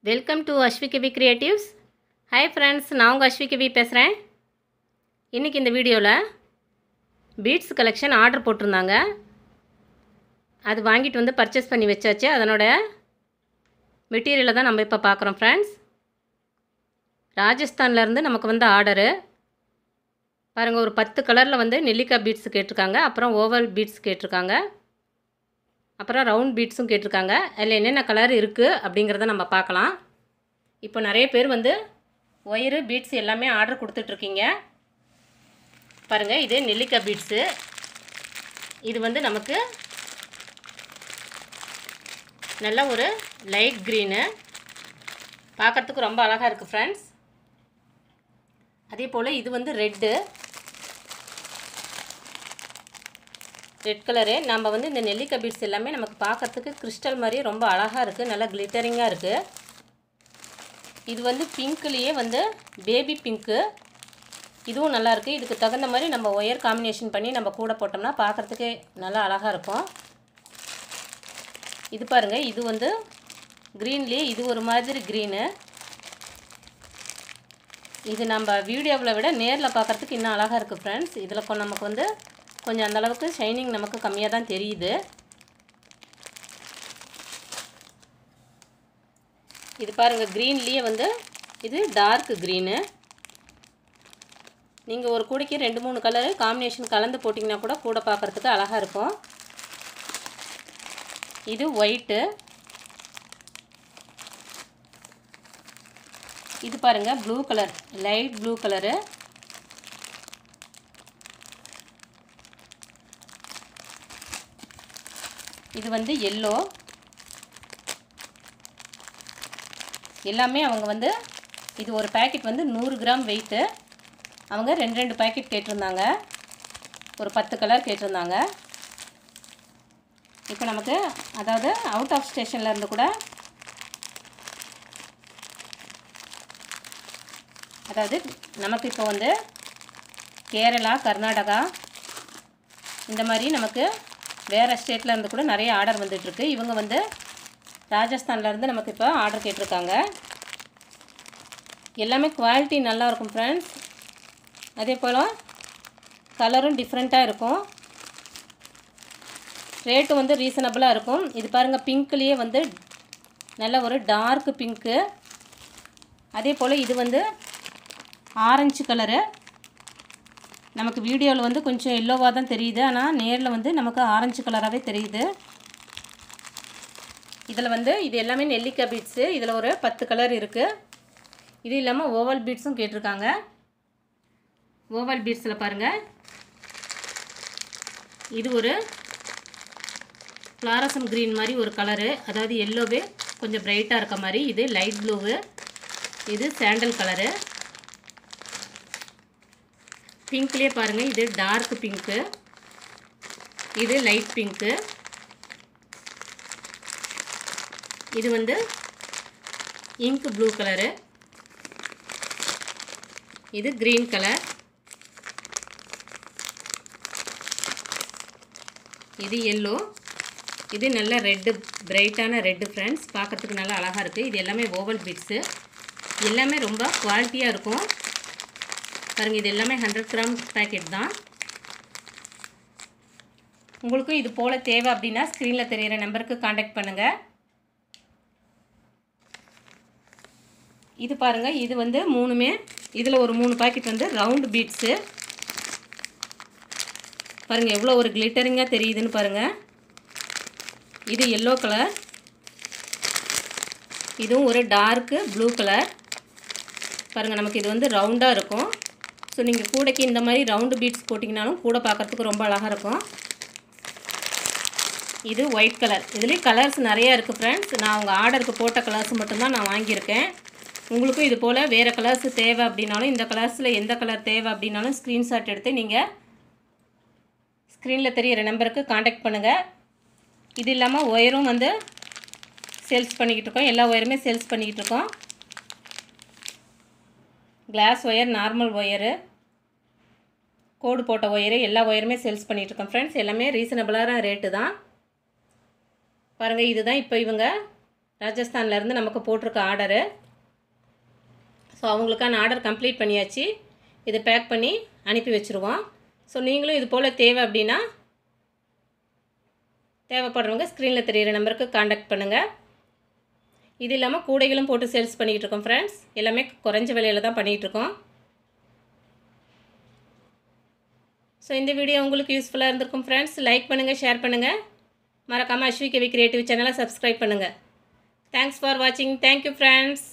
welcome to Aswikavi creatives hi friends நான் உங்கள் அஸ்விகவி பேசுகிறேன் இன்றைக்கி இந்த வீடியோவில் பீட்ஸ் கலெக்ஷன் ஆர்டர் போட்டிருந்தாங்க அது வாங்கிட்டு வந்து பர்ச்சேஸ் பண்ணி வச்சாச்சு அதனோட மெட்டீரியலை தான் நம்ம இப்போ பார்க்குறோம் ஃப்ரெண்ட்ஸ் ராஜஸ்தான்லேருந்து நமக்கு வந்த ஆர்டரு பாருங்கள் ஒரு பத்து கலரில் வந்து நெல்லிக்காய் பீட்ஸ் கேட்டிருக்காங்க அப்புறம் ஓவல் பீட்ஸ் கேட்டிருக்காங்க அப்புறம் ரவுண்ட் பீட்ஸும் கேட்டிருக்காங்க அதில் என்னென்ன கலர் இருக்குது அப்படிங்கிறத நம்ம பார்க்கலாம் இப்போ நிறைய பேர் வந்து ஒயரு பீட்ஸ் எல்லாமே ஆர்டர் கொடுத்துட்ருக்கீங்க பாருங்கள் இது நெல்லிக்காய் பீட்ஸு இது வந்து நமக்கு நல்ல ஒரு லைட் க்ரீனு பார்க்குறதுக்கு ரொம்ப அழகாக இருக்குது ஃப்ரெண்ட்ஸ் அதே போல் இது வந்து ரெட்டு ரெட் கலரு நம்ம வந்து இந்த நெல்லிக்காய் பீட்ஸ் எல்லாமே நமக்கு பார்க்கறதுக்கு கிறிஸ்டல் மாதிரி ரொம்ப அழகாக இருக்குது நல்லா கிளிட்டரிங்காக இருக்குது இது வந்து பிங்க்லேயே வந்து பேபி பிங்க்கு இதுவும் நல்லா இருக்குது இதுக்கு தகுந்த மாதிரி நம்ம ஒயர் காம்பினேஷன் பண்ணி நம்ம கூட போட்டோம்னா பார்க்குறதுக்கே நல்லா அழகாக இருக்கும் இது பாருங்கள் இது வந்து க்ரீன்லேயே இது ஒரு மாதிரி க்ரீனு இது நம்ம வீடியோவில் விட நேரில் பார்க்குறதுக்கு இன்னும் அழகாக இருக்குது ஃப்ரெண்ட்ஸ் இதில் கொ- நமக்கு வந்து கொஞ்சம் அந்தளவுக்கு ஷைனிங் நமக்கு கம்மியாக தான் தெரியுது இது பாருங்கள் க்ரீன்லேயே வந்து இது டார்க் க்ரீனு நீங்கள் ஒரு கூடைக்கு ரெண்டு மூணு கலரு காம்பினேஷன் கலந்து போட்டிங்கன்னா கூட கூட பார்க்குறதுக்கு அழகாக இருக்கும் இது ஒயிட்டு இது பாருங்கள் blue colour light blue colour இது வந்து எல்லோ எல்லாமே அவங்க வந்து இது ஒரு பேக்கெட் வந்து நூறு கிராம் வெயிட்டு அவங்க ரெண்டு ரெண்டு பேக்கெட் கேட்டிருந்தாங்க ஒரு பத்து கலர் கேட்டிருந்தாங்க இப்போ நமக்கு அதாவது அவுட் ஆஃப் ஸ்டேஷனில் இருந்து கூட அதாவது நமக்கு இப்போ வந்து கேரளா கர்நாடகா இந்த மாதிரி நமக்கு வேறு ஸ்டேட்டில் இருந்து கூட நிறைய ஆர்டர் வந்துட்டுருக்கு இவங்க வந்து ராஜஸ்தான்லேருந்து நமக்கு இப்போ ஆர்டர் கேட்டிருக்காங்க எல்லாமே குவாலிட்டி நல்லா இருக்கும் ஃப்ரெண்ட்ஸ் அதே போல் கலரும் டிஃப்ரெண்ட்டாக இருக்கும் ரேட்டு வந்து ரீசனபிளாக இருக்கும் இது பாருங்கள் பிங்க்லேயே வந்து நல்ல ஒரு டார்க் பிங்க்கு அதே போல் இது வந்து ஆரஞ்சு கலரு நமக்கு வீடியோவில் வந்து கொஞ்சம் எல்லோவாக தான் தெரியுது ஆனால் நேரில் வந்து நமக்கு ஆரஞ்சு கலராகவே தெரியுது இதில் வந்து இது எல்லாமே நெல்லிக்காய் பீட்ஸு இதில் ஒரு பத்து கலர் இருக்குது இது இல்லாமல் ஓவல் பீட்ஸும் கேட்டிருக்காங்க ஓவல் பீட்ஸில் பாருங்கள் இது ஒரு ஃப்ளாரசம் க்ரீன் மாதிரி ஒரு கலரு அதாவது எல்லோவே கொஞ்சம் பிரைட்டாக இருக்க மாதிரி இது லைட் ப்ளூவு இது சாண்டல் கலரு பிங்க்லேயே பாருங்கள் இது டார்க் பிங்க்கு இது லைட் பிங்க்கு இது வந்து இங்க் ப்ளூ கலரு இது க்ரீன் கலர் இது எல்லோ இது நல்ல ரெட்டு பிரைட்டான ரெட்டு ஃப்ரெண்ட்ஸ் பார்க்கறதுக்கு நல்லா அழகாக இருக்குது இது எல்லாமே ஓவல் பீட்ஸு எல்லாமே ரொம்ப குவாலிட்டியாக இருக்கும் பாருங்கள் இது எல்லாமே ஹண்ட்ரட் கிராம் பேக்கெட் தான் உங்களுக்கும் இது போல் தேவை அப்படின்னா ஸ்க்ரீனில் தெரியிற நம்பருக்கு காண்டாக்ட் பண்ணுங்கள் இது பாருங்கள் இது வந்து மூணுமே இதில் ஒரு மூணு பாக்கெட் வந்து ரவுண்டு பீட்ஸு பாருங்கள் எவ்வளோ ஒரு கிளிட்டரிங்காக தெரியுதுன்னு பாருங்கள் இது எல்லோ கலர் இதுவும் ஒரு டார்க்கு ப்ளூ கலர் பாருங்கள் நமக்கு இது வந்து ரவுண்டாக இருக்கும் ஸோ நீங்கள் கூடைக்கு இந்த மாதிரி ரவுண்டு பீட்ஸ் போட்டிங்கனாலும் கூட பார்க்குறதுக்கு ரொம்ப அழகாக இருக்கும் இது ஒயிட் கலர் இதுலேயும் கலர்ஸ் நிறையா இருக்குது ஃப்ரெண்ட்ஸ் நான் உங்கள் ஆர்டருக்கு போட்ட கலர்ஸ் மட்டும்தான் நான் வாங்கியிருக்கேன் உங்களுக்கும் இது போல் வேறு கலர்ஸ் தேவை அப்படின்னாலும் இந்த கலர்ஸில் எந்த கலர் தேவை அப்படின்னாலும் ஸ்க்ரீன்ஷாட் எடுத்து நீங்கள் ஸ்க்ரீனில் தெரியிற நம்பருக்கு காண்டாக்ட் பண்ணுங்கள் இது இல்லாமல் ஒயரும் வந்து சேல்ஸ் பண்ணிக்கிட்டு இருக்கோம் எல்லா ஒயருமே சேல்ஸ் பண்ணிக்கிட்டு இருக்கோம் கிளாஸ் ஒயர் நார்மல் ஒயரு கோடு போட்ட ஒயரு எல்லா ஒயருமே சேல்ஸ் பண்ணிகிட்டு இருக்கோம் ஃப்ரெண்ட்ஸ் எல்லாமே ரீசனபிளான ரேட்டு தான் பாருங்கள் இதுதான் இப்போ இவங்க ராஜஸ்தான்லேருந்து நமக்கு போட்டிருக்க ஆர்டரு ஸோ அவங்களுக்கான ஆர்டர் கம்ப்ளீட் பண்ணியாச்சு இதை பேக் பண்ணி அனுப்பி வச்சுருவோம் ஸோ நீங்களும் இது போல் தேவை அப்படின்னா தேவைப்படுறவங்க ஸ்க்ரீனில் தெரியிற நம்பருக்கு காண்டாக்ட் பண்ணுங்கள் இது இல்லாமல் கூடைகளும் போட்டு சேல்ஸ் பண்ணிக்கிட்டு இருக்கோம் ஃப்ரெண்ட்ஸ் எல்லாமே குறைஞ்ச விலையில் தான் பண்ணிகிட்டு இருக்கோம் ஸோ இந்த வீடியோ உங்களுக்கு யூஸ்ஃபுல்லாக இருந்திருக்கும் ஃப்ரெண்ட்ஸ் லைக் பண்ணுங்கள் ஷேர் பண்ணுங்கள் மறக்காமல் அஸ்வி கவி கிரியேட்டிவ் சேனலை சப்ஸ்கிரைப் பண்ணுங்கள் தேங்க்ஸ் ஃபார் வாட்சிங் தேங்க்யூ ஃப்ரெண்ட்ஸ்